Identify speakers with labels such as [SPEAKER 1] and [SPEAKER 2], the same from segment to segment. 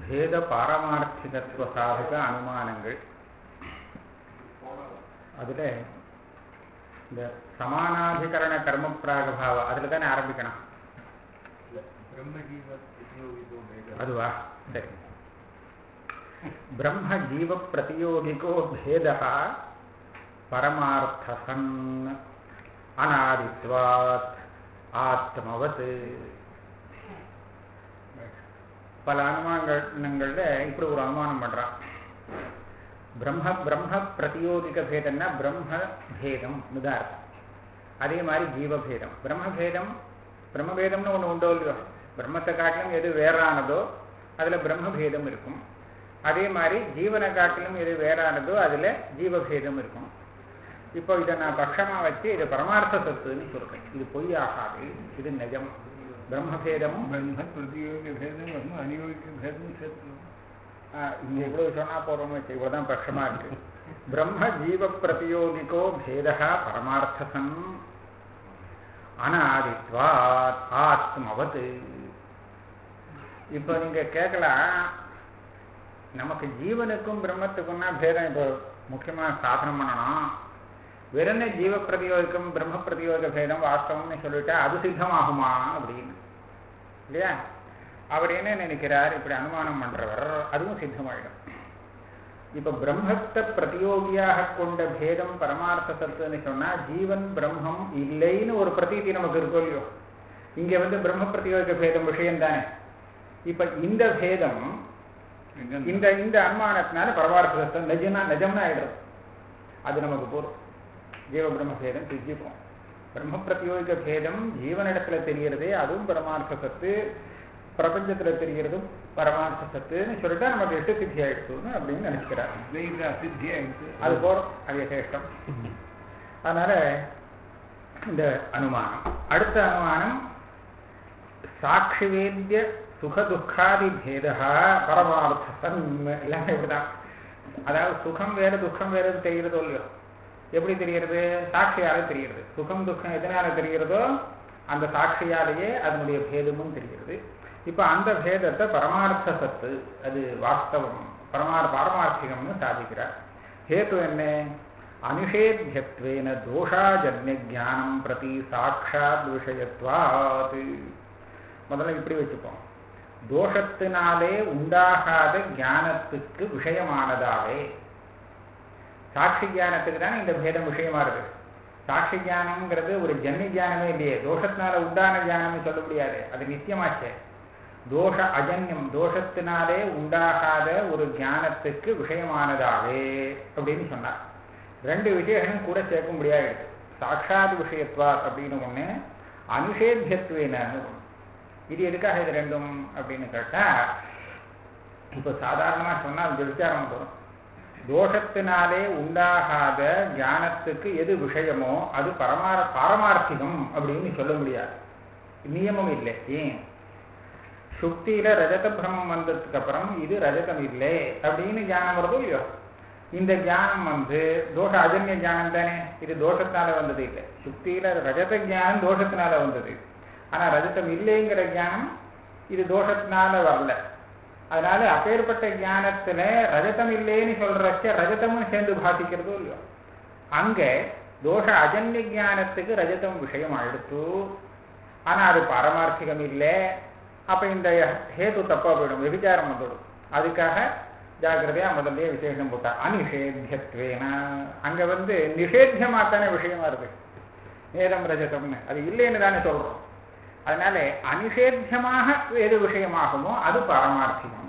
[SPEAKER 1] பேத பாரமார்த்திகத்துவ சாதக அனுமானங்கள் அதுல இந்த சமானாதிகரண கர்ம பிராகபாவ அதுல தானே ஆரம்பிக்கணும்
[SPEAKER 2] பிரம்மஜீவ பிரதியோகிதோ வேத
[SPEAKER 1] அதுவா சரி பிரம்ம ஜீவ பிரதியோகிகோ பேத பரமார்த்தசன் அநாதித்வாத் ஆத்மவத் பல அனுமானங்கள்ல இப்படி ஒரு அனுமானம் பண்றான் பிரம்ம பிரம்ம பிரதியோகிக பேதம்னா பிரம்ம பேதம் தான் அர்த்தம் அதே மாதிரி ஜீவபேதம் பிரம்மபேதம் பிரம்மபேதம்னு ஒண்ணு உண்டோ இல்லையோ பிரம்மத்தை காட்டிலும் எது வேறானதோ அதுல பிரம்மபேதம் இருக்கும் அதே மாதிரி ஜீவனை காட்டிலும் எது வேறானதோ அதுல ஜீவபேதம் இருக்கும் இப்போ இதை நான் பட்சமா வச்சு இது பரமார்த்த சத்துன்னு சொல்றேன் இது பொய் ஆகாது இது நிஜம் பிரம்மபேதமும்
[SPEAKER 2] ब्रह्म प्रतियोगी भेदम ब्रह्म अनियोगी भेदम क्षेत्र
[SPEAKER 1] ஆஹ் இங்க இவ்வளவு சொன்னா போறோம்னு வச்சு இவ்வளவுதான் பட்சமா இருக்கு பிரம்ம ஜீவ பிரதியோகிகோ பேதா பரமார்த்தசன் அனாதித்வாத் ஆத்மவத் இப்போ நீங்க கேட்கலாம் நமக்கு ஜீவனுக்கும் பிரம்மத்துக்கும்னா பேதம் இப்போ முக்கியமா சாதனம் பண்ணணும் வெறும் ஜீவ பிரதியோகிக்கும் பிரம்ம பிரதியோக பேதம் வாஸ்தவம்னு சொல்லிட்டா அது சித்தமாகுமா அப்படின்னு இல்லையா அவர் என்ன நினைக்கிறார் இப்படி அனுமானம் பண்றவர் அதுவும் சித்தமாயிடும் இப்ப பிரம்மத்தை பிரதியோகியாக கொண்ட பேதம் பரமார்த்த சத்துன்னு சொன்னா ஜீவன் பிரம்மம் இல்லைன்னு ஒரு பிரதீதி நமக்கு இருக்கும் இல்லையோ இங்க வந்து பிரம்ம பிரதியோக பேதம் விஷயம் தானே இப்ப இந்த பேதம் இந்த இந்த அனுமானத்தினால பரமார்த்த சத்தம் நிஜம்னா நிஜம்னா ஆயிடும் அது நமக்கு போதும் ஜீவ பிரம்ம பேதம் திஜிப்போம் பிரம்ம பிரதியோக பேதம் ஜீவனிடத்துல தெரியறதே அதுவும் பரமார்த்த சத்து பிரபஞ்சத்துல தெரியறதும் பரமார்த்த சத்துன்னு சொல்லிட்டா நமக்கு எட்டு சித்தி ஆயிடுச்சுன்னு அப்படின்னு நினைக்கிறார்
[SPEAKER 2] द्वैत असिद्धि आயிடுச்சு
[SPEAKER 1] அது போறோம் அது யதேஷ்டம் அதனால இந்த அனுமானம் அடுத்த அனுமானம் சாட்சிவேத்திய சுக துக்காதி பேதா பரமார்த்தம் எல்லாமே இப்படிதான் அதாவது சுகம் வேற துக்கம் வேற தெரிகிறதோ இல்லையோ எப்படி தெரிகிறது சாட்சியால தெரிகிறது சுகம் துக்கம் எதனால தெரிகிறதோ அந்த சாட்சியாலேயே அதனுடைய பேதமும் தெரிகிறது இப்ப அந்த பேதத்தை பரமார்த்த சத்து அது வாஸ்தவம் பரமார் பாரமார்த்திகம்னு சாதிக்கிறார் ஹேத்து என்ன அனிஷேத்தியத்வேன தோஷாஜன்ய ஜானம் பிரதி சாட்சாத் விஷயத்வாத் முதல்ல இப்படி வச்சுப்போம் தோஷத்தினாலே உண்டாகாத ஞானத்துக்கு விஷயமானதாவே சாட்சி ஞானத்துக்கு தானே இந்த பேதம் விஷயமா இருக்கு சாட்சி ஞானம்ங்கிறது ஒரு ஜன்ய ஞானமே இல்லையே தோஷத்தினால உண்டான ஞானம்னு சொல்ல முடியாது அது நித்தியமாச்சே தோஷ அஜன்யம் தோஷத்தினாலே உண்டாகாத ஒரு ஞானத்துக்கு விஷயமானதாவே அப்படின்னு சொன்னார் ரெண்டு விஷயங்களும் கூட சேர்க்க முடியாது சாட்சாத் விஷயத்வா அப்படின்னு ஒண்ணு அனிஷேத்தியத்துவேன இது எதுக்காக இது ரெண்டும் அப்படின்னு கேட்டா இப்ப சாதாரணமா சொன்னா இந்த விசாரம் வரும் தோஷத்தினாலே உண்டாகாத ஞானத்துக்கு எது விஷயமோ அது பரமார பாரமார்த்திகம் அப்படின்னு சொல்ல முடியாது நியமம் இல்லை ஏன் சுக்தியில ரஜத பிரமம் வந்ததுக்கு அப்புறம் இது ரஜதம் இல்லை அப்படின்னு ஞானம் வருதோ இல்லையோ இந்த ஞானம் வந்து தோஷ அஜன்ய ஞானம் தானே இது தோஷத்தினால வந்தது இல்லை சுக்தியில ரஜத ஞானம் தோஷத்தினால வந்தது ஆனா ரஜதம் இல்லைங்கிற ஞானம் இது தோஷத்தினால வரல அதனால அப்பேற்பட்ட ஞானத்துல ரஜதம் இல்லைன்னு சொல்றச்ச ரஜதமும் சேர்ந்து பாதிக்கிறதோ இல்லையோ அங்க தோஷ அஜன்ய ஞானத்துக்கு ரஜதம் விஷயம் எடுத்து ஆனா அது பாரமார்த்திகம் இல்லை அப்ப இந்த ஹேது தப்பா போயிடும் விபிச்சாரம் வந்துடும் அதுக்காக ஜாக்கிரதையா முதல்லயே விசேஷம் போட்டா அனிஷேத்தியத்வேன அங்க வந்து நிஷேத்தியமாத்தானே விஷயமா இருக்கு நேரம் ரஜதம்னு அது இல்லைன்னு தானே சொல்றோம் அதனால அனிஷேத்தியமாக எது விஷயமாகுமோ அது பாரமார்த்திகம்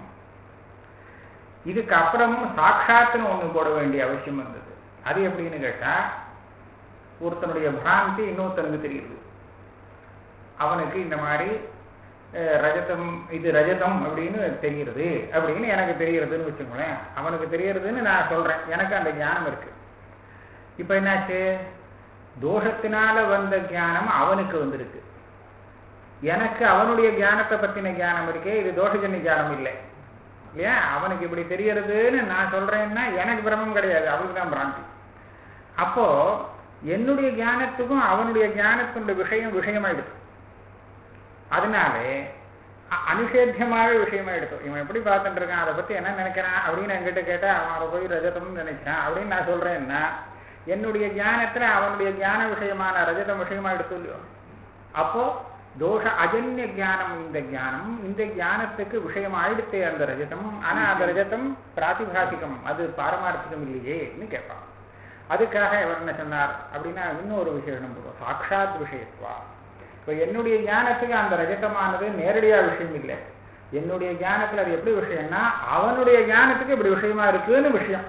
[SPEAKER 1] இதுக்கு அப்புறமும் சாட்சாத்துன்னு ஒண்ணு போட வேண்டிய அவசியம் வந்தது அது எப்படின்னு கேட்டா ஒருத்தனுடைய பிராந்தி இன்னொருத்தனுக்கு தெரியுது அவனுக்கு இந்த மாதிரி அஹ், ரஜதம் இது ரஜதம் அப்படின்னு தெரிகிறது அப்படின்னு எனக்கு தெரிகிறதுன்னு வச்சுக்கோங்களேன் அவனுக்கு தெரியறதுன்னு நான் சொல்றேன் எனக்கு அந்த ஞானம் இருக்கு இப்ப என்னாச்சு தோஷத்தினால வந்த ஞானம் அவனுக்கு வந்திருக்கு எனக்கு அவனுடைய ஞானத்தை பத்தின ஞானம் இருக்கே இது தோஷஜன்ய ஞானம் இல்லை இல்லையா அவனுக்கு இப்படி தெரியறதுன்னு நான் சொல்றேன்னா எனக்கு பிரமம் கிடையாது அவனுக்கு தான் பிராந்தி அப்போ என்னுடைய ஞானத்துக்கும் அவனுடைய ஞானத்தினுடைய விஷயம் விஷயமாயிடுது அதனாலே அ- அனிஷேத்தியமாவே விஷயமா எடுத்தோம் இவன் எப்படி பார்த்துட்டு இருக்கான் அதை பத்தி என்ன நினைக்கிறான் அப்படின்னு என்கிட்ட கேட்டா அவன் அதை போய் ரஜதம்னு நினைக்கிறான் அப்படின்னு நான் சொல்றேன்னா என்னுடைய ஞானத்துல அவனுடைய ஞான விஷயமான ரஜதம் விஷயமா எடுத்து இல்லையோ அப்போ தோஷ அஜன்ய ஞானம் இந்த ஞானம் இந்த ஞானத்துக்கு விஷயம் ஆயிடுத்தே அந்த ரஜதம் ஆனா அந்த ரஜதம் பிராதிபாசிகம் அது பாரமார்த்திகம் இல்லையேன்னு கேட்பான் அதுக்காக இவர் என்ன சொன்னார் அப்படின்னா இன்னொரு விசேஷம் போடுவோம் சாட்சாத் விஷயத்துவா இப்போ என்னுடைய ஞானத்துக்கு அந்த ரஜதமானது நேரடியா விஷயம் இல்லை என்னுடைய ஞானத்துல அது எப்படி விஷயம்னா அவனுடைய ஞானத்துக்கு இப்படி விஷயமா இருக்குன்னு விஷயம்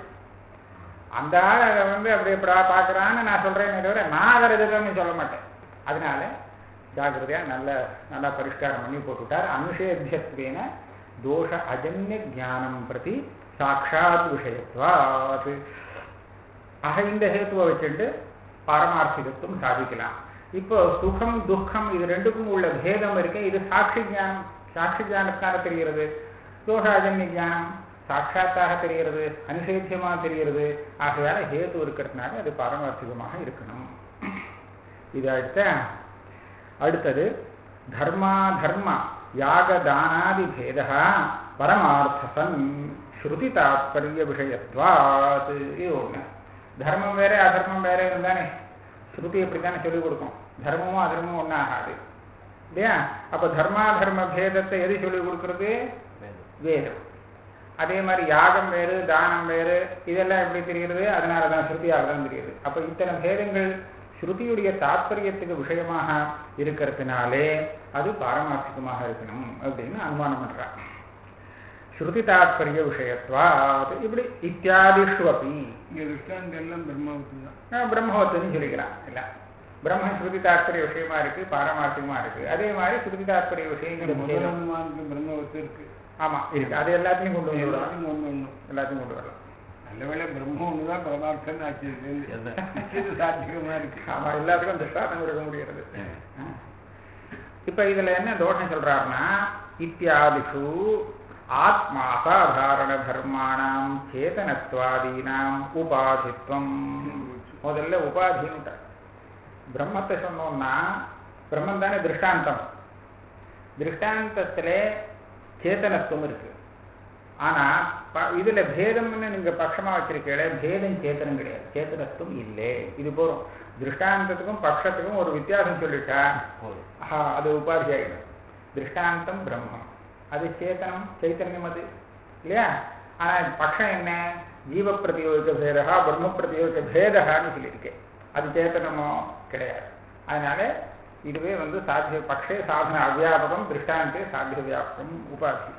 [SPEAKER 1] அந்த ஆள் அதை வந்து அப்படி இப்படி பார்க்கறான்னு நான் சொல்றேனே தவிர நான் அதை ரஜதம்னு சொல்ல மாட்டேன் அதனால ஜாகிரதையா நல்ல நல்லா பரிஷ்காரம் பண்ணி போட்டுவிட்டார் அனுஷேத்தியத்வேன தோஷ அஜன்ய ஞானம் பிரதி சாட்சாத் விஷயத்வாத் ஆக இந்த ஹேத்துவை வச்சுட்டு பாரமார்த்திகத்துவம் சாதிக்கலாம் இப்போ சுகம் துக்கம் இது ரெண்டுக்கும் உள்ள பேதம் இருக்கு இது சாட்சி ஞானம் சாட்சி ஞானத்தான தெரிகிறது தோஷாஜன்ய ஞானம் சாட்சாத்தாக தெரிகிறது அனுசேத்தியமாக தெரிகிறது ஆகையால ஹேது இருக்கிறதுனால அது பாரமார்த்திகமாக இருக்கணும் இது அடுத்த அடுத்தது தர்மா தர்ம யாக தானாதி பேதா பரமார்த்தசன் ஸ்ருதி தாத்பரிய விஷயத்வாத் இது ஒண்ணு தர்மம் வேற அதர்மம் வேற இருந்தானே ஸ்ருதி இப்படித்தானே சொல்லிக் கொடுக்கும் தர்மமும் அதர்மமும் ஒன்றாகாது இல்லையா அப்ப தர்மா தர்ம பேதத்தை எது சொல்லிக் கொடுக்கறது வேதம் அதே மாதிரி யாகம் வேறு தானம் வேறு இதெல்லாம் எப்படி தெரிகிறது அதனால தான் ஸ்ருதியாக தான் தெரியுது அப்ப இத்தனை பேதங்கள் ஸ்ருதியுடைய தாத்பரியத்துக்கு விஷயமாக இருக்கிறதுனாலே அது பாரமார்த்திகமாக இருக்கணும் அப்படின்னு அனுமானம் பண்றான் ஸ்ருதி தாத்பரிய விஷயத்வாத் இப்படி இத்தியாதிஷ்வபி
[SPEAKER 2] இங்க திருஷ்டாந்தம் எல்லாம் பிரம்மாவுக்கு தான்
[SPEAKER 1] நான் பிரம்மவத்துன்னு சொல்லிக்கலாம் இல்ல பிரம்ம ஸ்ருதி தாத்பரிய விஷயமா இருக்கு பாரமார்த்திகமா இருக்கு அதே மாதிரி ஸ்ருதி தாத்பரிய
[SPEAKER 2] இங்க
[SPEAKER 1] விஷயங்கள்
[SPEAKER 2] முதல் அனுமானுக்கு பிரம்மவத்து இருக்கு
[SPEAKER 1] ஆமா இருக்கு அது எல்லாத்தையும் கொண்டு வந்து விடலாம்
[SPEAKER 2] எல்லாத்தையும் ஒண்ணு ஒண்ணு
[SPEAKER 1] எல்லாத்தையும் கொண்டு வரலாம்
[SPEAKER 2] நல்ல வேளை பிரம்ம ஒண்ணுதான் பரமார்த்தம் ஆச்சு இது சாத்தியமா இருக்கு
[SPEAKER 1] ஆமா எல்லாத்துக்கும் திருஷ்டாந்தம் கொடுக்க முடியாது இப்ப இதுல என்ன தோஷம் சொல்றாருன்னா இத்தியாதிஷு ஆத்மா அசாதாரண தர்மாணாம் சேதனத்வாதீனாம் உபாதித்வம் முதல்ல உபாதின்னு பிரம்மத்தை சொன்னோம்னா பிரம்மம் தானே திருஷ்டாந்தம் திருஷ்டாந்தத்திலே சேத்தனத்துவம் இருக்கு ஆனா ப- இதுல பேதம்னு நீங்க பட்சமா வச்சிருக்கீங்களே பேதம் சேத்தனம் கிடையாது சேத்தனத்துவம் இல்லை இது போறோம் திருஷ்டாந்தத்துக்கும் பட்சத்துக்கும் ஒரு வித்தியாசம் சொல்லிட்டா ஆஹா, அது உபாதி ஆயிடும் திருஷ்டாந்தம் பிரம்மம் அது சேத்தனம் சைத்தன்யம் அது இல்லையா ஆனா பட்சம் என்ன ஜீவ பிரதியோக பேதா பிரம்ம பிரதியோக பேதகான்னு சொல்லியிருக்கேன் அது சேத்தனமோ கிடையாது அதனால இதுவே வந்து சாத்திய பக்ஷே சாதன அவ்யாபகம் திருஷ்டாந்தே சாத்திய வியாபகம் உபாதி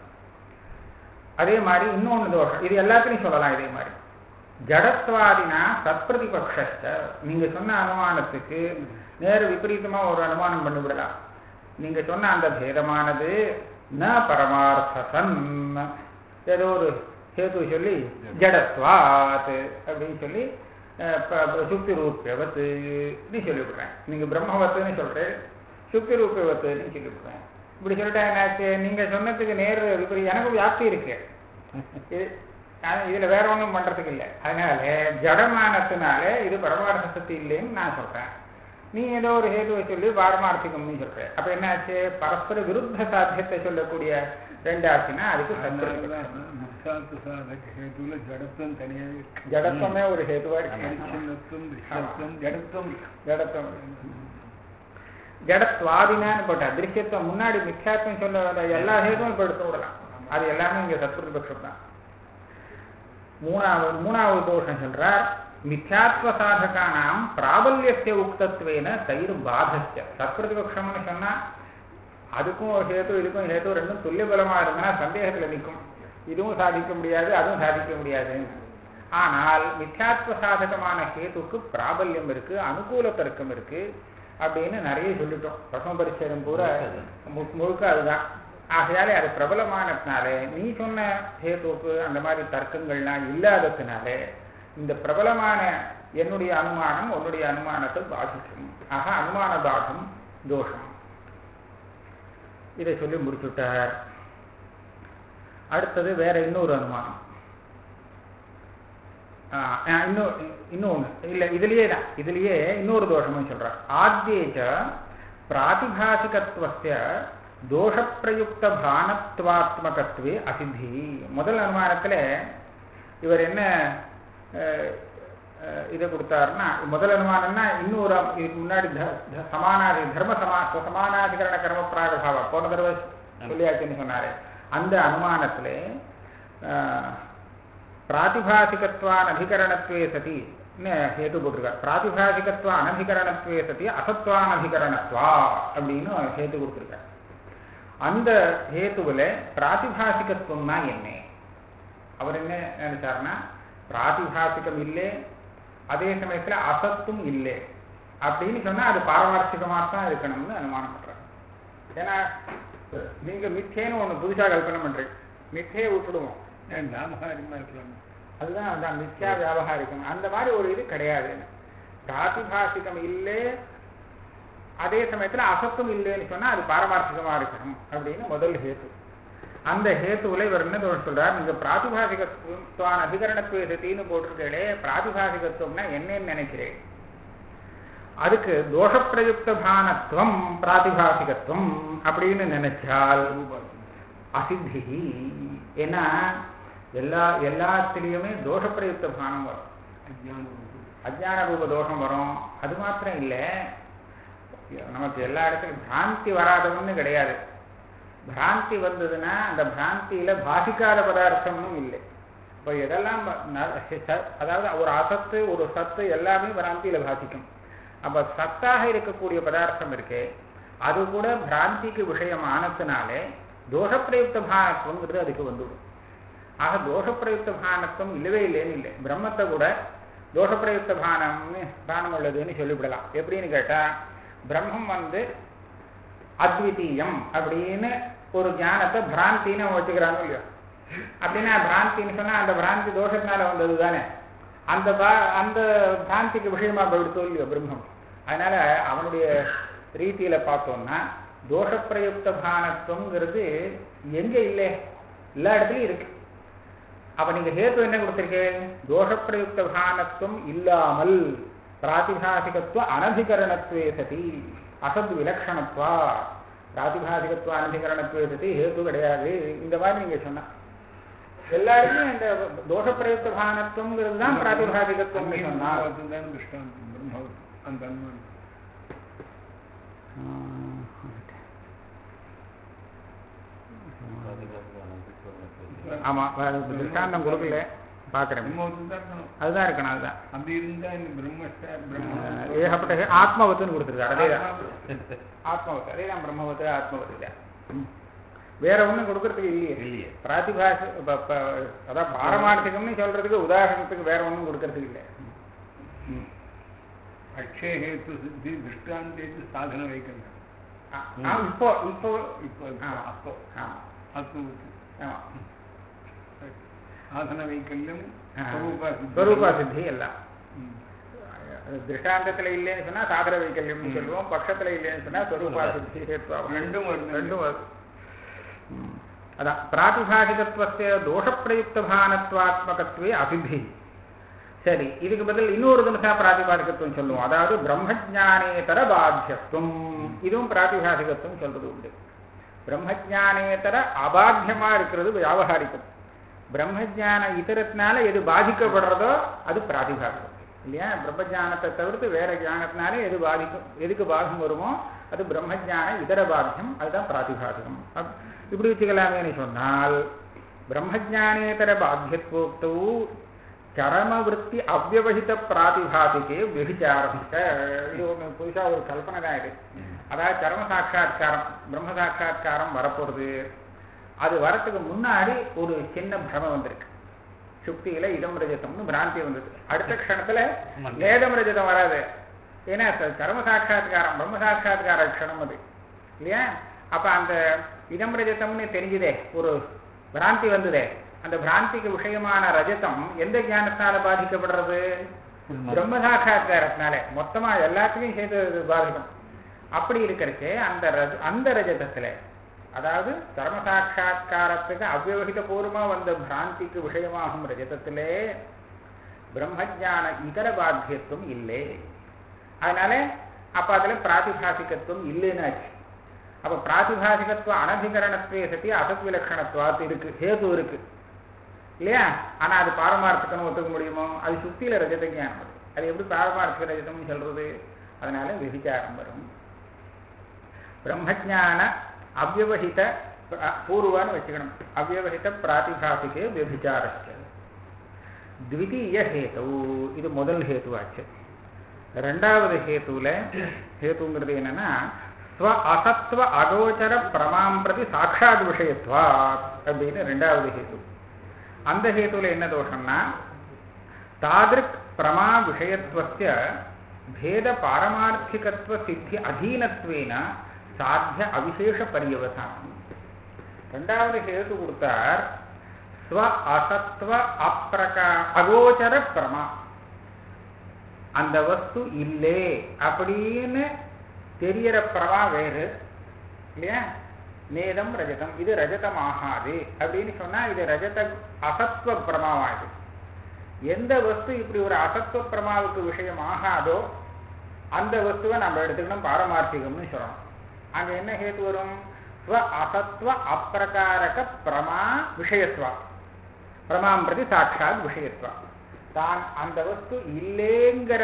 [SPEAKER 1] அதே மாதிரி இன்னொன்னு தோஷம் இது எல்லாத்தையும் சொல்லலாம் இதே மாதிரி ஜடத்வாதினா சத்பிரதிபக்ஷ நீங்க சொன்ன அனுமானத்துக்கு நேர விபரீதமா ஒரு அனுமானம் பண்ணிவிடலாம் நீங்க சொன்ன அந்த பேதமானது ந பரமார்த்தசன் ஏதோ ஒரு ஹேத்து சொல்லி ஜடத்வாத் அப்படின்னு சொல்லி அஹ், ப- ப- சுக்தி ரூபியவத்துன்னு சொல்லிவிடுறேன் நீங்க பிரம்மவத்துன்னு சொல்றேன் சுக்தி ரூபியவத்துன்னு சொல்லிவிடுறேன் இப்படி சொல்லிட்டா என்னாச்சு நீங்க சொன்னதுக்கு நேர் விபரீ எனக்கு வியாப்தி இருக்கு இது ஆனா இதுல வேற ஒண்ணும் பண்றதுக்கு இல்லை அதனால ஜடமானத்தினால இது பரமார்த்த சக்தி இல்லைன்னு நான் சொல்றேன் நீ ஏதோ ஒரு ஹேதுவை சொல்லி பாரமார்த்திகம்னு சொல்ற அப்ப என்னாச்சு பரஸ்பர விருத்த சாத்தியத்தை சொல்லக்கூடிய ரெண்டு ஆச்சுன்னா அதுக்கு சத்ரு
[SPEAKER 2] முக்தார்த்த சாதக ஹேதுல ஜடத்துவம் தனியாவே இருக்கு
[SPEAKER 1] ஜடத்துவமே ஒரு ஹேதுவா இருக்கு
[SPEAKER 2] பரிச்சின்னத்துவம் திருஷ்டத்துவம் ஜடத்துவம் இருக்கு.
[SPEAKER 1] ஜடத்துவம் ஜடத்வாதினான்னு போட்டா திருஷ்யத்துவம் முன்னாடி மித்யாத்வம் சொல்ல வர எல்லா ஹேதுவும் இப்ப எடுத்து விடலாம் அது எல்லாமே இங்க சத்பிரதிபக்ஷம் தான் மூணாவது மூணாவது தோஷம் சொல்றார் மித்யாத்வ சாதகானாம் பிராபல்யஸ்ய உக்தத்வேன தயிர் பாதஸ்ய சத்பிரதிபக்ஷம்னு சொன்னா அதுக்கும் ஒரு ஹேத்து இதுக்கும் ஹேத்து ரெண்டும் துல்லிய பலமா இருந்தா சந்தேகத்துல நிற்கும் இதுவும் சாதிக்க முடியாது அதுவும் சாதிக்க முடியாது ஆனால் மித்யாத்வ சாதகமான ஹேத்துக்கு பிராபல்யம் இருக்கு அனுகூல தர்க்கம் இருக்கு அப்படின்னு நிறைய சொல்லிட்டோம் பிரசம பரிச்சயம் பூரா மு- முழுக்க அதுதான் ஆகையாலே அது பிரபலமானதுனாலே நீ சொன்ன ஹேத்துக்கு அந்த மாதிரி தர்க்கங்கள்லாம் இல்லாததுனாலே இந்த பிரபலமான என்னுடைய அனுமானம் உன்னுடைய அனுமானத்தை பாதிக்கும் ஆக அனுமான பாகம் தோஷம் இதை சொல்லி முடிச்சுட்டார் அடுத்தது வேற இன்னொரு அனுமானம் ஆஹ் ஆஹ் இன்னும் இன்னொன்னு இல்ல இதுலயே தான் இதுலயே இன்னொரு தோஷமும் சொல்றார் ஆத்தியேச்ச பிராதிபாசிகத்துவஸ்ய தோஷப்பிரயுக்த பானத்வாத்மகத்துவே அசித்தி முதல் அனுமானத்துல இவர் என்ன அஹ், அஹ், இதை கொடுத்தாருன்னா முதல் அனுமானம்னா இன்னொரு இதுக்கு முன்னாடி த- த- சமானாதி தர்ம சமா சமானாதிகரண கர்ம பிராகபாவம் போன தடவை சொல்லியாச்சுன்னு சொன்னாரு அந்த அனுமானத்திலே அஹ், பிராதிபாசிகத்வான் அதிகரணத்துவே சதி ஹேத்து போட்டிருக்கார் பிராதிபாசிகத்வா அனதிகரணத்துவே சதி அசத்வானதிகரணத்வா அப்படின்னு ஹேத்து கொடுத்துருக்கார் அந்த ஹேத்துவில் பிராதிபாசிகத்துவம்னா என்ன அவர் என்ன நினைச்சாருன்னா பிராதிபாசிகம் இல்லை அதே சமயத்துல அசத்தும் இல்லை அப்படின்னு சொன்னா அது பாரமார்த்திகமாக தான் இருக்கணும்னு அனுமானம் பண்றாரு ஏன்னா நீங்க மித்தேன்னு ஒண்ணு புதுசா கல்பனை பண்றீங்க மித்தே விட்டுடுவோம்
[SPEAKER 2] ஏன் வியாபாரமா இருக்கலாம்
[SPEAKER 1] அதுதான் அதான் மித்யா வியாபகாரிகம் அந்த மாதிரி ஒரு இது கிடையாது பிராதிபாசிகம் இல்லை அதே சமயத்துல அசத்தும் இல்லைன்னு சொன்னா அது பாரமார்த்திகமா இருக்கணும் அப்படின்னு முதல் ஹேத்து அந்த ஹேத்துவில் இவர் என்ன தோஷம் சொல்றார் நீங்க பிராதிபாசிகத்துவான் அதிகரணத்துவ சத்தின்னு போட்டிருக்கே பிராதிபாசிகத்துவம்னா என்னன்னு நினைக்கிறேன் அதுக்கு தோஷப்பிரயுக்த பானத்துவம் பிராதிபாசிகத்துவம் அப்படின்னு நினைச்சால் அசித்தி ஏன்னா எல்லா எல்லாத்திலையுமே தோஷப்பிரயுக்த பானம் வரும்
[SPEAKER 2] அஜ்ஞானம்
[SPEAKER 1] அஜ்ஞான ரூப தோஷம் வரும் அது மாத்திரம் இல்லை நமக்கு எல்லா இடத்துலையும் பிராந்தி வராதவன்னு கிடையாது பிராந்தி வந்ததுன்னா அந்த பிராந்தியில பாதிக்காத பதார்த்தமும் இல்லை இப்போ எதெல்லாம் ப- ந- ச- அதாவது ஒரு அசத்து ஒரு சத்து எல்லாமே பிராந்தியில பாதிக்கும் அப்ப சத்தாக இருக்கக்கூடிய பதார்த்தம் இருக்கே அது கூட பிராந்திக்கு விஷயம் ஆனத்தினாலே தோஷப்பிரயுக்த பானத்துவங்கிறது அதுக்கு வந்துவிடும் ஆக தோஷப்பிரயுக்த பானத்துவம் இல்லவே இல்லைன்னு இல்லை பிரம்மத்தை கூட தோஷப்பிரயுக்த பானம்னு பானம் உள்ளதுன்னு சொல்லிவிடலாம் எப்படின்னு கேட்டா பிரம்மம் வந்து அத்விதீயம் அப்படின்னு ஒரு ஞானத்தை பிராந்தின்னு அவன் வச்சுக்கிறானோ இல்லையோ அப்படின்னா பிராந்தின்னு சொன்னா அந்த பிராந்தி தோஷத்தினால வந்தது தானே அந்த பா- அந்த பிராந்திக்கு விஷயமா போயிடுத்தோ இல்லையோ பிரம்மம் அதனால அவனுடைய ரீதியில பார்த்தோம்னா தோஷப்பிரயுக்த பானத்துவங்கிறது எங்க இல்லை எல்லா இடத்துலயும் இருக்கு அப்ப நீங்க ஹேத்து என்ன கொடுத்திருக்கேன் தோஷப்பிரயுக்த பானத்துவம் இல்லாமல் பிராதிபாசிகத்துவ அனதிகரணத்துவே சதி அசத் விலக்ஷணத்துவா பிராதிபாசிகத்துவ அனதிகரணத்துவே சதி ஹேத்து கிடையாது இந்த மாதிரி நீங்க சொன்னா எல்லாருமே இந்த தோஷப்பிரயுக்த பானத்துவங்கிறது தான் பிராதிபாசிகத்துவம் சொன்னா
[SPEAKER 2] தான் திருஷ்டாந்தம் பிரம்மவத் அந்த அனுமானம்
[SPEAKER 1] ஆமா திருஷ்டாந்தம் கொடுக்கல பாக்குறேன்
[SPEAKER 2] பிரம்மவத்து தான் இருக்கணும்
[SPEAKER 1] அதுதான் இருக்கணும் அதுதான்
[SPEAKER 2] அப்படி இருந்தா இந்த பிரம்மஸ்ட பிரம்ம
[SPEAKER 1] அஹ் ஏகப்பட்ட ஹே- ஆத்மவத்துன்னு கொடுத்துருக்காரு அதேதான் ஆத்மவத்து அதே தான் பிரம்மவத்து ஆத்மவத்து தான் வேற ஒண்ணும் கொடுக்கறதுக்கு இல்லையே
[SPEAKER 3] இல்லையே.
[SPEAKER 1] பிராதிபாச ப- ப- அதான் பாரமார்த்திகம்னு சொல்றதுக்கு உதாரணத்துக்கு வேற ஒண்ணும் கொடுக்கறதுக்கு இல்லை ம்.
[SPEAKER 2] அக்ஷய ஹேத்து சித்தி திருஷ்டாந்தேத்து சாதன வைக்கணும்
[SPEAKER 1] ஆ, ஆ, இப்போ இப்போ
[SPEAKER 2] இப்போ
[SPEAKER 1] ஆ,
[SPEAKER 2] அப்போ
[SPEAKER 1] ஆமா
[SPEAKER 2] ஆத்மவத்து
[SPEAKER 1] ஆமா
[SPEAKER 2] சாதன வைக்கல்யம்
[SPEAKER 1] ஆ.
[SPEAKER 2] ஸ்வரூபா சித்தி.
[SPEAKER 1] ஸ்வரூபா சித்தி எல்லாம்
[SPEAKER 2] ம்.
[SPEAKER 1] அது திருஷ்டாந்தத்துல இல்லைன்னு சொன்னா சாதன வைக்கல்யம்னு சொல்லுவோம் பட்சத்துல இல்லைன்னு சொன்னா ஸ்வரூபா சித்தி ஹேத்வாவம்.
[SPEAKER 2] ரெண்டும் வருது
[SPEAKER 1] ரெண்டும் வருது ம். அதான் பிராதிபாசிகத்துவஸ்ய தோஷப்பிரயுக்தபானத்வாத்மகத்துவே அசித்தி சரி இதுக்கு பதில் இன்னொரு தினசா பிராதிபாசிகத்துவம் சொல்லுவோம் அதாவது பிரம்மஜானேதர பாத்தியத்துவம் இதுவும் பிராதிபாசிகத்துவம் சொல்றது உண்டு பிரம்மஜானேதர அபாத்தியமா இருக்கிறது வியாபகாரிக்கம் பிரம்மஜான இதரத்தினால எது பாதிக்கப்படுறதோ அது பிராதிபாசிகம் இல்லையா பிரம்மஜானத்தை தவிர்த்து வேற ஞானத்தினால எது பாதிக்கும் எதுக்கு பாதம் வருமோ அது பிரம்மஜான இதர பாத்தியம் அதுதான் பிராதிபாசிகம் அப்- இப்படி வச்சுக்கலாமேன்னு சொன்னால் பிரம்மஜானேதர பாத்தியத்துவத்தோ சரமவிருத்தி அவ்வவஹித பிராதிபாசிகே வெகுச்சாரம்பிக்க இது ஒன்று புதுசா ஒரு கல்பனை தான் இது அதாவது சரம சாட்சா்காரம் பிரம்ம சாட்சா்காரம் வரப்போறது அது வரத்துக்கு முன்னாடி ஒரு சின்ன பிரமம் வந்திருக்கு சுக்தியில இதம் ரஜதம்னு பிராந்தி வந்தது அடுத்த க்ஷணத்துல வேதம் ரஜதம் வராது ஏன்னா ச- சரம சாட்சா்காரம் பிரம்ம சாட்சா்கார க்ஷணம் அது இல்லையா அப்ப அந்த இதம் ரஜதம்னு தெரிஞ்சுதே ஒரு பிராந்தி வந்ததே அந்த பிராந்திக்கு விஷயமான ரஜதம் எந்த ஞானத்தினால பாதிக்கப்படுறது பிரம்ம சாட்சா்காரத்தினால மொத்தமா எல்லாத்துலயும் சேர்த்து அது பாதிக்கும் அப்படி இருக்கிறச்சே அந்த ரஜ அந்த ரஜதத்துல அதாவது கர்ம சாட்சா்காரத்துக்கு அவ்வவகித பூர்வமா வந்த பிராந்திக்கு விஷயமாகும் ரஜதத்திலே பிரம்மஜான இதர பாத்தியத்துவம் இல்லை அதனால அப்ப அதுல பிராதிபாசிகத்துவம் இல்லைன்னு ஆச்சு அப்ப பிராதிபாசிகத்துவ அனதிகரணத்துவே சத்தி அசத் விலட்சணத்துவாத்து இருக்கு ஹேது இருக்கு இல்லையா ஆனா அது பாரமார்த்திக்கணும் ஒத்துக்க முடியுமோ அது சுத்தியில ரஜத ஞானம் அது. அது எப்படி பாரமார்த்திக ரஜதம்னு சொல்றது அதனால விபிச்சாரம் வரும் பிரம்மஜான அவ்வவஹித அ- பூர்வான்னு வச்சுக்கணும் அவ்வவஹித பிராதிபாசிகே விபிச்சாரஸ்ய த்விதீய ஹேது இது முதல் ஹேதுவாச்சு ரெண்டாவது ஹேத்துல ஹேத்துங்கிறது என்னன்னா ஸ்வ அசத்வ அகோச்சர பிரமாம் பிரதி சாட்சாத் விஷயத்வா அப்படின்னு ரெண்டாவது ஹேத்து அந்த ஹேத்துல என்ன தோஷம்னா தாதிருக் பிரமா விஷயத்துவஸ்ய பேத பாரமார்த்திகத்துவ சித்தி அதீனத்வேன சாத்திய அவிசேஷ பரியவசானம் ரெண்டாவது ஹேத்து கொடுத்தார் ஸ்வ அசத்வ அப்பிரகா அகோச்சர பிரமா அந்த வஸ்து இல்லே அப்படின்னு தெரியற பிரமா வேறு இல்லையா நேதம் ரஜதம் இது ரஜதம் ஆகாது அப்படின்னு சொன்னா இது ரஜத அசத்வ பிரமாவாது எந்த வஸ்து இப்படி ஒரு அசத்வ பிரமாவுக்கு விஷயம் ஆகாதோ அந்த வஸ்துவை நம்ம எடுத்துக்கணும் பாரமார்த்திகம்னு சொல்லணும் அங்க என்ன ஹேத்து வரும் ஸ்வ அசத்வ அப்பிரகாரக பிரமா விஷயத்வா பிரமாம் பிரதி சாட்சாத் விஷயத்வா தான் அந்த வஸ்து இல்லேங்கிற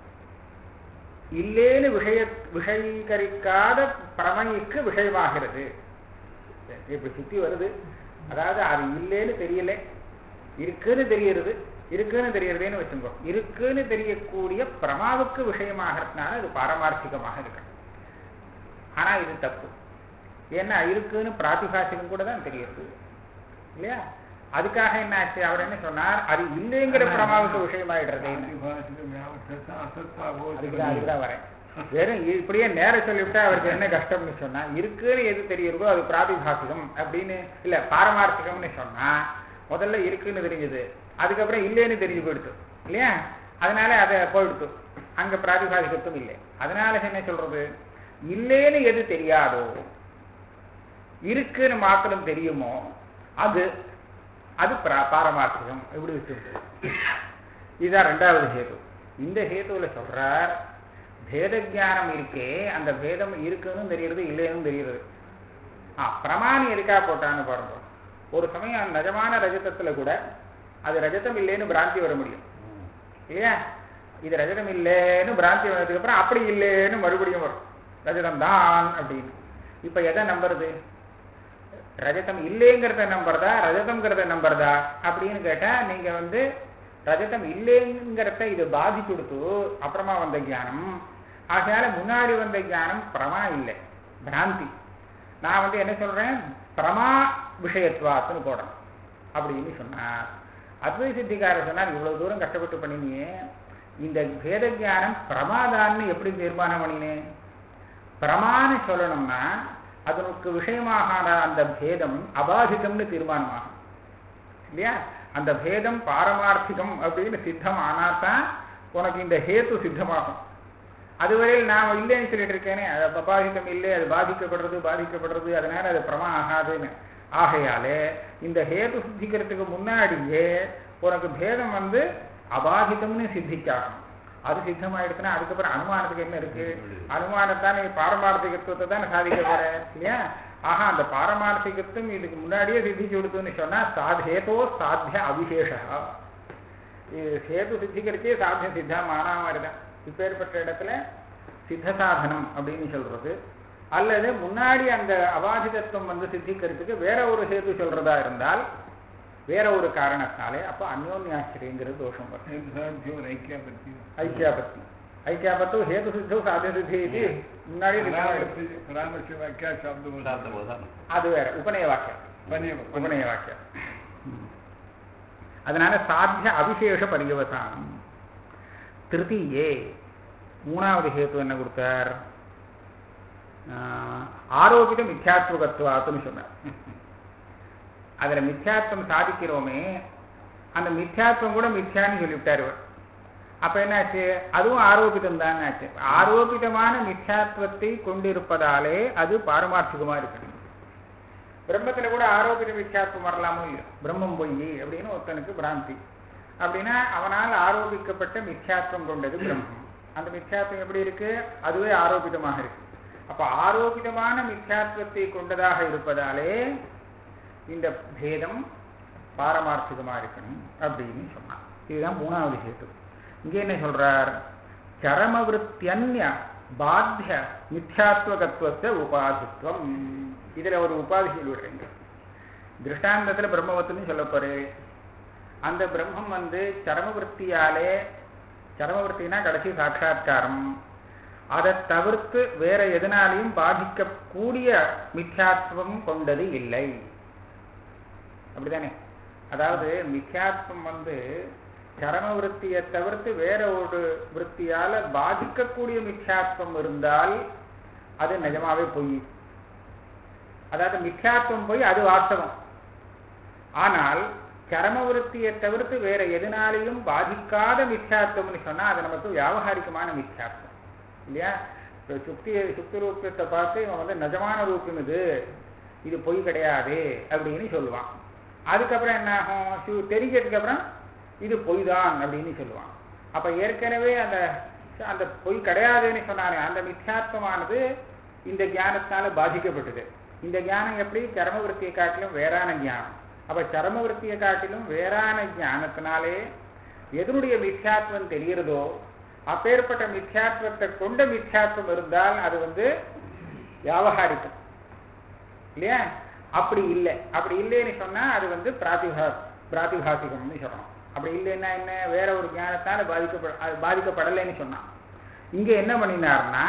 [SPEAKER 1] இல்லேன்னு விஷய விஷயீகரிக்காத பிரமைக்கு விஷயமாகிறது இப்படி சுத்தி வருது அதாவது அது இல்லேன்னு தெரியல இருக்குன்னு தெரியறது இருக்குன்னு தெரியறதேன்னு வச்சுக்கோ இருக்குன்னு தெரியக்கூடிய பிரமாவுக்கு விஷயமாகிறதுனால அது பாரமார்த்திகமாக இருக்கு ஆனா இது தப்பு ஏன்னா இருக்குன்னு பிராத்திகாசிகம் கூட தான் தெரியுது இல்லையா அதுக்காக என்ன ஆச்சு அவர் என்ன சொன்னார் அது இல்லைங்கிற பிரமாவுக்கு விஷயமாயிடுறதேன்னு
[SPEAKER 2] பிராதிபாசிக வியாபகத்தை அசத்வா
[SPEAKER 1] அதுக்குதான் அதுக்குதான் வரேன் வெறும் இ- இப்படியே நேர சொல்லிவிட்டா அவருக்கு என்ன கஷ்டம்னு சொன்னா இருக்குன்னு எது தெரியுறதோ அது பிராதிபாசிகம் அப்படின்னு இல்ல பாரமார்த்திகம்னு சொன்னா முதல்ல இருக்குன்னு தெரிஞ்சது அதுக்கப்புறம் இல்லைன்னு தெரிஞ்சு போயிடுது இல்லையா அதனால அதை போயிடுத்து அங்க பிராதிபாசிகத்துவம் இல்லை அதனால என்ன சொல்றது இல்லைன்னு எது தெரியாதோ இருக்குன்னு மாத்திரம் தெரியுமோ அது அது பிரா- பாரமார்த்திகம் இப்படி வச்சிருக்கு இதுதான் ரெண்டாவது ஹேது இந்த ஹேதுவில் சொல்றார் பேத ஞானம் இருக்கே அந்த பேதம் இருக்குன்னு தெரியுறது இல்லைன்னு தெரியுறது ஆ பிரமாணி எதுக்காக போட்டான்னு பாருங்க ஒரு சமயம் நிஜமான ரஜதத்துல கூட அது ரஜதம் இல்லைன்னு பிராந்தி வர முடியும் இல்லையா இது ரஜதம் இல்லைன்னு பிராந்தி வந்ததுக்கு அப்புறம் அப்படி இல்லைன்னு மறுபடியும் வரும் ரஜதம் தான் அப்படின்னு இப்ப எதை நம்புறது ரஜதம் இல்லைங்கிறத நம்புறதா ரஜதம்ங்கிறத நம்புறதா அப்படின்னு கேட்டா நீங்க வந்து ரஜதம் இல்லைங்கிறத இது பாதி கொடுத்து அப்புறமா வந்த ஞானம் ஆகையால முன்னாடி வந்த ஞானம் பிரமா இல்லை பிராந்தி நான் வந்து என்ன சொல்றேன் பிரமா விஷயத்துவாத்துன்னு போடுறேன் அப்படின்னு சொன்னார் அத்வை சித்திகாரர் சொன்னார் இவ்வளவு தூரம் கஷ்டப்பட்டு பண்ணினியே இந்த பேத ஞானம் பிரமாதான்னு எப்படி தீர்மானம் பண்ணினேன் பிரமான்னு சொல்லணும்னா அதனுக்கு விஷயமாக அந்த பேதம் அபாதிதம்னு தீர்மானமாகும் இல்லையா அந்த பேதம் பாரமார்த்திகம் அப்படின்னு சித்தம் ஆனாதான் உனக்கு இந்த ஹேத்து சித்தமாகும் அதுவரையில் நான் இல்லைன்னு சொல்லிட்டு இருக்கேனே அது அபாதிதம் இல்லை அது பாதிக்கப்படுறது பாதிக்கப்படுறது அதனால அது பிரமா ஆகாதுன்னு ஆகையாலே இந்த ஹேத்து சித்திக்கிறதுக்கு முன்னாடியே உனக்கு பேதம் வந்து அபாதிதம்னு சித்திக்காகும் அது சித்தமாயிடுச்சுன்னா அதுக்கப்புறம் அனுமானத்துக்கு என்ன இருக்கு அனுமானத்தானே பாரமார்த்திகத்துவத்தை தானே சாதிக்க போற இல்லையா ஆஹா அந்த பாரமார்த்திகத்துவம் இதுக்கு முன்னாடியே சித்திச்சு கொடுத்துன்னு சொன்னா சாதேதோ சாத்திய அவிசேஷா இது ஹேது சித்திக்கிறதே சாத்தியம் சித்தம் ஆனா மாதிரி தான் இப்பேற்பட்ட இடத்துல சித்த சாதனம் அப்படின்னு சொல்றது அல்லது முன்னாடி அந்த அபாதிதத்துவம் வந்து சித்திக்கிறதுக்கு வேற ஒரு ஹேது சொல்றதா இருந்தால் வேற ஒரு காரணத்தாலே அப்ப அந்யோன்யாசிரியங்கிறது தோஷம் வரும்
[SPEAKER 2] ஹேது சாத்தியம் ஒரு ஐக்கியாபத்தி
[SPEAKER 1] ஐக்கியாபத்தி ஐக்கியாபத்து ஹேது சித்தோ சாத்திய சித்தி இது முன்னாடி
[SPEAKER 2] பராமர்ஷ வாக்கியா சாப்தம்
[SPEAKER 1] அது வேற உபநய வாக்கியம்
[SPEAKER 2] பனியம்
[SPEAKER 1] உபநய வாக்கியம் அதனால சாத்திய அவிசேஷ பரியவசானம் திருத்தீயே மூணாவது ஹேத்து என்ன கொடுத்தார் ஆஹ், ஆரோபித மித்யாத்வகத்துவாத்துன்னு சொன்னார் அதுல மித்யாத்வம் சாதிக்கிறோமே அந்த மித்யாத்வம் கூட மித்யான்னு சொல்லிவிட்டார் இவர் அப்ப என்னாச்சு அதுவும் ஆரோபிதம் தான் ஆச்சு ஆரோபிதமான மித்யாத்வத்தை கொண்டிருப்பதாலே அது பாரமார்த்திகமா இருக்கு பிரம்மத்துல கூட ஆரோபித மித்யாத்வம் வரலாமோ இல்லையோ பிரம்மம் பொய் அப்படின்னு ஒருத்தனுக்கு பிராந்தி அப்படின்னா அவனால் ஆரோபிக்கப்பட்ட மித்யாத்வம் கொண்டது பிரம்மம் அந்த மித்யாத்வம் எப்படி இருக்கு அதுவே ஆரோபிதமாக இருக்கு அப்ப ஆரோபிதமான மித்யாத்வத்தை கொண்டதாக இருப்பதாலே இந்த பேதம் பாரமார்த்திகமா இருக்கணும் அப்படின்னு சொன்னான் இதுதான் மூணாவது ஹேத்து இங்க என்ன சொல்றார் சரமவிருத்தியன்ய பாத்திய மித்யாத்வகத்துவத்தை உபாதித்வம் இதுல ஒரு உபாதி சொல்லிடுறீங்க திருஷ்டாந்தத்துல பிரம்மவத்துன்னு சொல்ல போறேன் அந்த பிரம்மம் வந்து சரமவிருத்தியாலே சரமவிருத்தினா கடைசி சாட்சா்காரம் அதை தவிர்த்து வேற எதனாலையும் பாதிக்கக்கூடிய மித்யாத்வம் கொண்டது இல்லை அப்படிதானே அதாவது மித்யாத்வம் வந்து சரம விருத்தியை தவிர்த்து வேற ஒரு விற்த்தியால பாதிக்கக்கூடிய மித்யாத்வம் இருந்தால் அது நிஜமாவே பொய் அதாவது மித்யாத்வம் போய் அது வாஸ்தவம் ஆனால் சரம விருத்தியை தவிர்த்து வேற எதனாலையும் பாதிக்காத மித்யாத்வம்னு சொன்னா அது நமக்கு வியாபகாரிகமான மித்யாத்வம் இல்லையா இப்போ சுக்தி சுக்தி ரூபத்தை பார்த்து இவன் வந்து நிஜமான ரூபம் இது இது பொய் கிடையாது அப்படின்னு சொல்லுவான் அதுக்கப்புறம் என்ன ஆகும் சு- தெரிஞ்சதுக்கு அப்புறம் இது பொய் தான் அப்படின்னு சொல்லுவான் அப்ப ஏற்கனவே அந்த அந்த பொய் கிடையாதுன்னு சொன்னானே அந்த மித்யாத்வமானது இந்த ஞானத்தினால பாதிக்கப்பட்டது இந்த ஞானம் எப்படி சரமவிருத்தியை காட்டிலும் வேறான ஞானம் அப்ப சரமவிருத்தியை காட்டிலும் வேறான ஞானத்தினாலே எதனுடைய மித்யாத்வம் தெரிகிறதோ அப்பேற்பட்ட மித்யாத்வத்தை கொண்ட மித்யாத்வம் இருந்தால் அது வந்து வியாபகாரிக்கம் இல்லையா அப்படி இல்லை அப்படி இல்லைன்னு சொன்னா அது வந்து பிராதிபா பிராதிபாசிகம்னு சொல்லணும் அப்படி இல்லைன்னா என்ன வேற ஒரு ஞானத்தால பாதிக்கப்பட அது பாதிக்கப்படலைன்னு சொன்னான் இங்க என்ன பண்ணினார்னா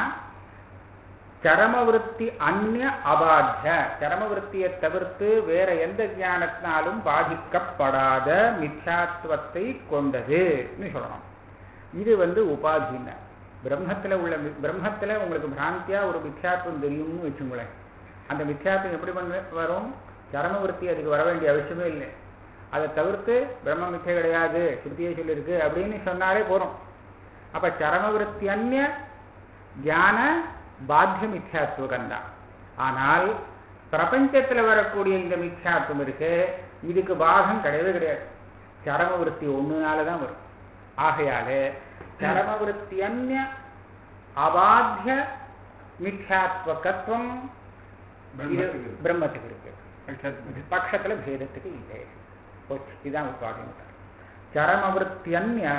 [SPEAKER 1] சரமவிருத்தி அந்நிய அபாத்திய சரமவிருத்தியை தவிர்த்து வேற எந்த ஞானத்தினாலும் பாதிக்கப்படாத மித்யாத்துவத்தை கொண்டதுன்னு சொல்லணும் இது வந்து உபாதின பிரம்மத்துல உள்ள மி- பிரம்மத்துல உங்களுக்கு பிராந்தியா ஒரு மித்யாத்துவம் தெரியும்னு வச்சுங்களேன் அந்த மித்யாத்துவம் எப்படி பண்ண வரும் சரமவிருத்தி அதுக்கு வர வேண்டிய அவசியமே இல்லை அதை தவிர்த்து பிரம்ம மிச்சை கிடையாது ஸ்ருதியே சொல்லியிருக்கு அப்படின்னு சொன்னாலே போறோம் அப்ப சரமவிருத்தி அந்நிய ஞான பாத்திய மித்யாத்துவம் தான் ஆனால் பிரபஞ்சத்துல வரக்கூடிய இந்த மித்யாத்துவம் இருக்கு இதுக்கு பாகம் கிடையவே கிடையாது சரமவிருத்தி ஒண்ணுனால தான் வரும் ஆகையாலே சரமவிருத்தி அந்நிய அபாத்திய மித்யாத்வகத்துவம் இது
[SPEAKER 2] பிரம்மத்துக்கு இருக்கு.
[SPEAKER 1] பிரம்மத்துக்கு இருக்கு
[SPEAKER 2] பட்சத்துக்கு.
[SPEAKER 1] பட்சத்துல பேதத்துக்கு இல்லை போச்சு இதுதான் உபாதியம் சரமவிருத்தியன்ய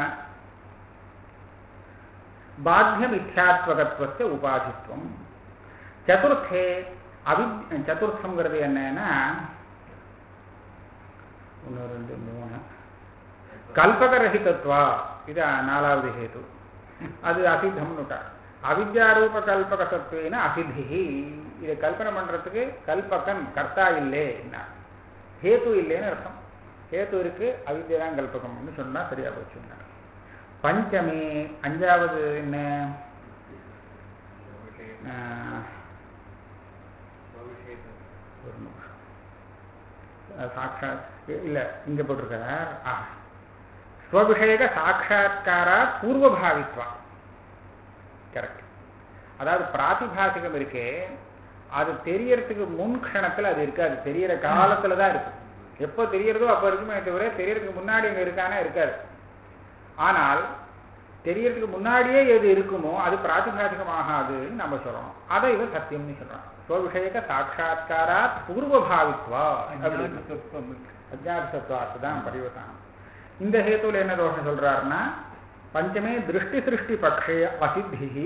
[SPEAKER 1] பாத்திய மித்யாத்வகத்துவத்தை உபாதித்வம் சதுர்த்தே அவி சதுர்த்தங்கிறது என்னன்னா ஒன்று ரெண்டு மூணு கல்பகரஹிதத்வா இது நாலாவது ஹேது அது அசித்தம்னுட்டா அவித்யாரூப கல்பக சத்துவேன அசித்தி இதை கல்பனை பண்றதுக்கு கல்பகன் கர்த்தா இல்லை ஹேத்து இல்லைன்னு அர்த்தம் ஹேத்து இருக்கு அவித்யா தான் கல்பகம்னு சொன்னா சரியா போச்சுன்னா பஞ்சமே அஞ்சாவது என்ன ஆஹ், ஒரு நிமிஷம் அஹ் சாட்சாத் இ- இல்ல இங்க போட்டிருக்கிறார் ஆ ஸ்வபிஷேக சாட்சா்காரா பூர்வபாவித்வா கரெக்ட் அதாவது பிராதிபாசிகம் இருக்கே அது தெரியறதுக்கு முன் க்ஷணத்துல அது இருக்காது தெரியற காலத்துல தான் இருக்கு எப்போ தெரியறதோ அப்போ இருக்குமே தவிர தெரியறதுக்கு முன்னாடி இங்க இருக்கானா இருக்காது ஆனால் தெரியறதுக்கு முன்னாடியே எது இருக்குமோ அது பிராதிபாசிகம் ஆகாதுன்னு நம்ம சொல்லணும் அதை இவன் சத்தியம்னு சொல்றான் ஸ்வபிஷேக சாட்சா்காரா பூர்வபாவித்வா அப்படின்னு
[SPEAKER 2] அஞ்ஞான தத்துவம் இருக்கு.
[SPEAKER 1] அஜாத்தத்வாத்து தான் பரிவர்த்தனம் இந்த ஹேத்துல என்ன தோஷம் சொல்றாருன்னா பஞ்சமே திருஷ்டி சிருஷ்டி பக்ஷே அசித்தி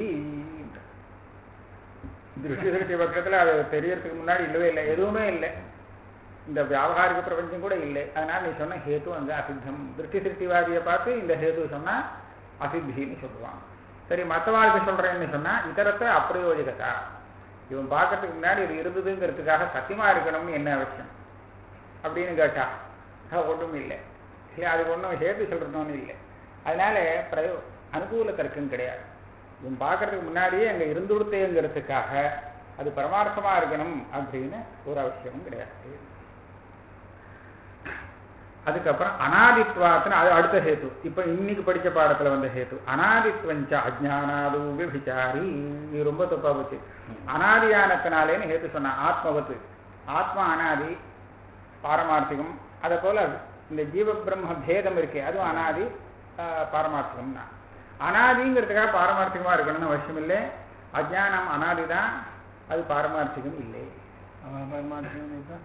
[SPEAKER 1] திருஷ்டி சிருஷ்டி பட்சத்துல அது தெரியறதுக்கு முன்னாடி இல்லவே இல்லை எதுவுமே இல்லை இந்த வியாபகாரிக பிரபஞ்சம் கூட இல்லை அதனால நீ சொன்ன ஹேத்து அங்க அசித்தம் திருஷ்டி சிருஷ்டிவாதியை பார்த்து இந்த ஹேத்து சொன்னா அசித்தின்னு சொல்லுவான் சரி மற்றவாளுக்கு சொல்றேன்னு சொன்னா இதரத்தை அப்பிரயோஜகதா இவன் பார்க்கறதுக்கு முன்னாடி இது இருந்ததுங்கிறதுக்காக சத்தியமா இருக்கணும்னு என்ன அவசியம் அப்படின்னு கேட்டா அது ஒன்றும் இல்லை இல்லை அதுக்கு ஒன்றும் சேர்த்து சொல்றதுன்னு இல்லை அதனால பிரயோ அனுகூல தர்க்கம் கிடையாது இவன் பார்க்கறதுக்கு முன்னாடியே அங்கே இருந்து கொடுத்தேங்கிறதுக்காக அது பரமார்த்தமா இருக்கணும் அப்படின்னு ஒரு அவசியமும் கிடையாது அதுக்கப்புறம் அனாதித்வாத்துன்னு அது அடுத்த ஹேத்து இப்போ இன்னைக்கு படிச்ச பாடத்துல வந்த ஹேத்து அனாதித்வஞ்ச அஜானாது விபிச்சாரி இது ரொம்ப தப்பா போச்சு அனாதியானத்தினாலேன்னு ஹேத்து சொன்னான் ஆத்மவத்து ஆத்மா அனாதி பாரமார்த்திகம் அதை போல இந்த ஜீவ பிரம்ம பேதம் இருக்கே அதுவும் அனாதி ஆஹ், பாரமார்த்திகம்னா அனாதிங்கிறதுக்காக பாரமார்த்திகமா இருக்கணும்னு அவசியம் இல்லை அஜானம் அனாதி தான் அது பாரமார்த்திகம் இல்லை
[SPEAKER 2] அவன் பரமாத்மா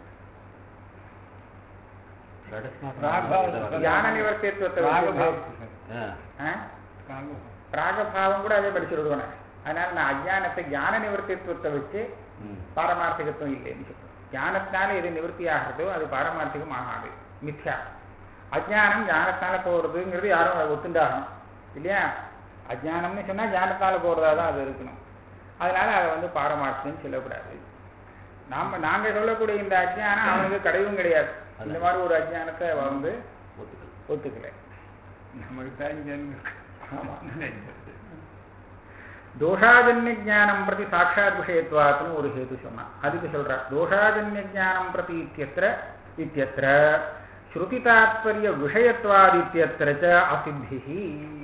[SPEAKER 1] ஞான நிவர்த்தித்துவத்தை வச்சு ஆ? பிராகபாவம் கூட அதே படிச்சுடுவானே அதனால நான் அஜானத்தை ஞான நிவர்த்தித்துவத்தை வச்சு பாரமார்த்திகத்துவம் இல்லைன்னு சொல்றேன் ஞானத்தினால எது நிவர்த்தி ஆகிறதோ அது பாரமார்த்திகம் ஆகாது மித்யா அஜானம் ஞானத்தால போறதுங்கிறது யாரும் அதை ஒத்துண்டாகணும் இல்லையா அஜானம்னு சொன்னா ஞானத்தால போறதா தான் அது இருக்கணும் அதனால அதை வந்து பாரமார்த்தியம் சொல்லக்கூடாது நாம நாங்க சொல்லக்கூடிய இந்த அஜ்ஞானம் அவனுக்கு கிடையவும் கிடையாது இந்த மாதிரி ஒரு அஜ்ஞானத்தை அவன் வந்து ஒத்துக்கல
[SPEAKER 2] நமக்கு தான்
[SPEAKER 1] ஆமா தோஷாஜன்ய ஜானம் பிரதி சாட்சாத் விஷயத்வாத்னு ஒரு ஹேது சொன்னான் அதுக்கு சொல்ற தோஷாஜன்ய ஜானம் பிரதி இத்தியத்திர இத்தியத்திர ஸ்ருதி தாத்பரிய விஷயத்வாதித்யத்திர ச அசித்திஹி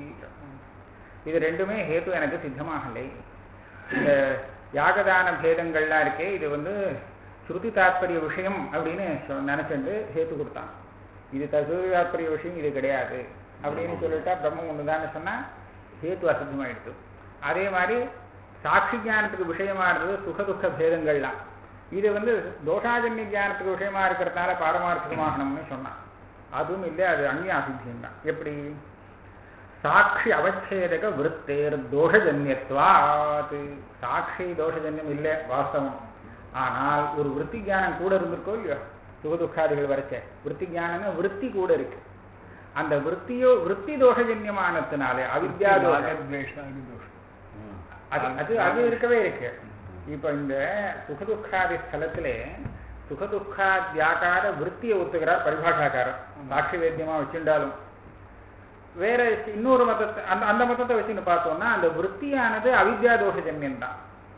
[SPEAKER 1] இது ரெண்டுமே ஹேது எனக்கு சித்தமாகலை இந்த யாகதான பேதங்கள்லாம் இருக்கே இது வந்து ஸ்ருதி தாத்பரிய விஷயம் அப்படின்னு சொ- நினைச்சுட்டு ஹேத்து கொடுத்தான் இது தசுதி தாத்பரிய விஷயம் இது கிடையாது அப்படின்னு சொல்லிட்டா பிரம்மம் ஒண்ணுதான்னு சொன்னா ஹேத்து அசித்தமாயிடுது அதே மாதிரி சாட்சி ஞானத்துக்கு விஷயமா இருந்தது சுகதுக்க பேதங்கள்லாம் இது வந்து தோஷாஜன்ய ஞானத்துக்கு விஷயமா இருக்கிறதுனால பாரமார்த்திகமாகணும்னு சொன்னான் அதுவும் இல்லை அது அந்நிய அசித்தியம் தான் எப்படி சாட்சி அவச்சேதக விருத்தேர் தோஷஜன்யத்வாத் சாட்சி தோஷஜன்யம் இல்லை வாஸ்தவம் ஆனால் ஒரு விருத்தி ஞானம் கூட இருந்திருக்கோ இல்லையோ சுகதுக்காதிகள் வரைச்ச விருத்தி ஞானம்னா விருத்தி கூட இருக்கு அந்த விருத்தியோ விருத்தி தோஷஜன்யமானத்தினாலே அவித்யா தோஷம்
[SPEAKER 2] ராகத்வேஷாதி தோஷம்
[SPEAKER 1] அது அது அது இருக்கவே இருக்கு இப்ப இந்த சுகதுக்காதி ஸ்தலத்திலே சுகதுக்காத்யாக்கார விற்த்தியை ஒத்துக்கிறார் பரிபாஷாக்காரர் சாட்சி வேத்தியமா வச்சுட்டாலும் வேற இன்னொரு மதத்தை அந்த அந்த மதத்தை வச்சுன்னு பார்த்தோம்னா அந்த விற்த்தியானது அவித்யா தோஷஜன்யம் தான்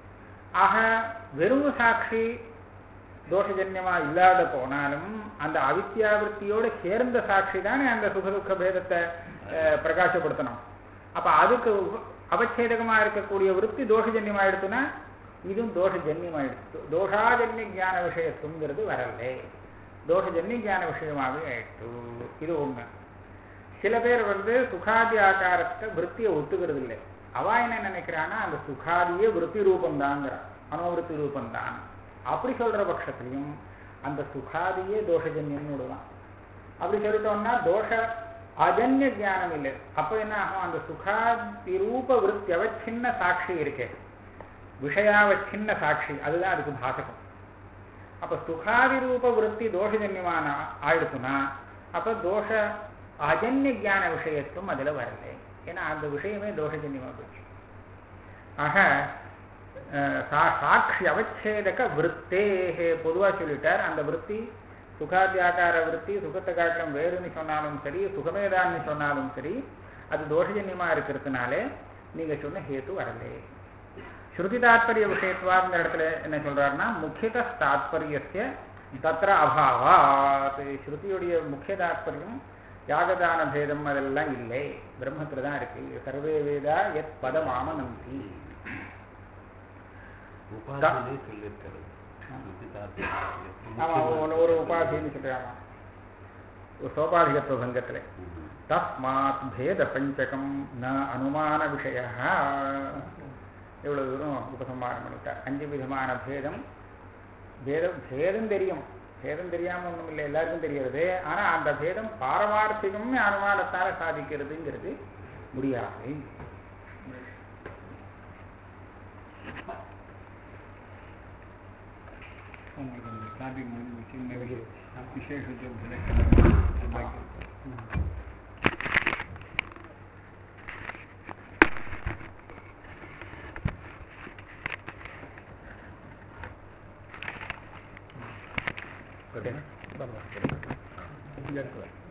[SPEAKER 1] ஆக வெறும் சாட்சி தோஷஜன்யமா இல்லாத போனாலும் அந்த அவித்யா விற்த்தியோட சேர்ந்த சாட்சி தானே அந்த சுகதுக்க பேதத்தை அஹ், பிரகாசப்படுத்தணும் அப்ப அதுக்கு உப- அவச்சேதகமா இருக்கக்கூடிய விற்பி தோஷஜன்யம் ஆயிடுச்சுன்னா இதுவும் தோஷஜன்யம் ஆயிடுச்சு தோஷாஜன்ய ஞான விஷயத்துங்கிறது வரல தோஷஜன்ய ஞான விஷயமாகவே ஆயிடுச்சு இது ஒண்ணு சில பேர் வந்து சுகாதி ஆகாரத்தை விற்த்தியை ஒத்துக்கிறது இல்லை அவ என்ன நினைக்கிறான்னா அந்த சுகாதியே விற்பி ரூபம்தாங்கிறான் மனோவிருத்தி ரூபம்தான் அப்படி சொல்ற பட்சத்திலையும் அந்த சுகாதியே தோஷஜன்யம்னு விடுவான் அப்படி சொல்லிட்டோம்னா தோஷ அஜன்ய ஞானம் இல்லை அப்ப என்ன ஆகும் அந்த சுகாதி ரூப விருத்தி அவச்சின்ன சாட்சி இருக்கே விஷயாவச்சின்ன சாட்சி அதுதான் அதுக்கு பாசகம் அப்ப சுகாதி ரூப விருத்தி தோஷஜன்யமான ஆயிடுச்சுன்னா அப்ப தோஷ அஜன்ய ஞான விஷயத்துவம் அதுல வரல ஏன்னா அந்த விஷயமே தோஷஜன்யமா போச்சு ஆக அஹ், சா- சாட்சி அவச்சேதக விருத்தேஹே பொதுவா சொல்லிட்டார் அந்த விருத்தி சுகாத்தியாகார விருத்தி சுகத்தை காட்டிலும் வேறுன்னு சொன்னாலும் சரி சுகமேதான்னு சொன்னாலும் சரி அது தோஷஜன்யமா இருக்கிறதுனாலே நீங்க சொன்ன ஹேத்து வரலே ஸ்ருதி தாத்பரிய விஷயத்துவாங்கிற இடத்துல என்ன சொல்றாருன்னா முக்கியத தாத்பரியஸ்ய தத்திர அபாவாத் ஸ்ருதியுடைய முக்கிய தாத்பரியம் யாகதான பேதம் அதெல்லாம் இல்லை பிரம்மத்துல தான் இருக்கு சர்வே வேதா எத் பதமாமனந்தி
[SPEAKER 3] உபாசனை சொல்லியிருக்கிறது சுத்தி தாத்பரியம்.
[SPEAKER 1] ஆமா ஒரு- ஒரு உபாதின்னு சொல்றாங்க ஒரு சோபாதிகத்துவ பங்கத்துல
[SPEAKER 3] ம்.
[SPEAKER 1] தஸ்மாத் பேத பஞ்சகம் ந அனுமான விஷய இவ்வளவு தூரம் உபசம்மாரம் பண்ணிட்டார் அஞ்சு விதமான பேதம் பேதம் பேதம் தெரியும் பேதம் தெரியாம ஒண்ணும் இல்லை எல்லாருக்கும் தெரிகிறது ஆனா அந்த பேதம் பாரமார்த்திகம்னு அனுமானத்தால சாதிக்கிறதுங்கிறது முடியாது
[SPEAKER 2] உங்களுக்கு அந்த டாபிக் முடிஞ்சு சின்ன விசேஷத்தை
[SPEAKER 1] ஓகே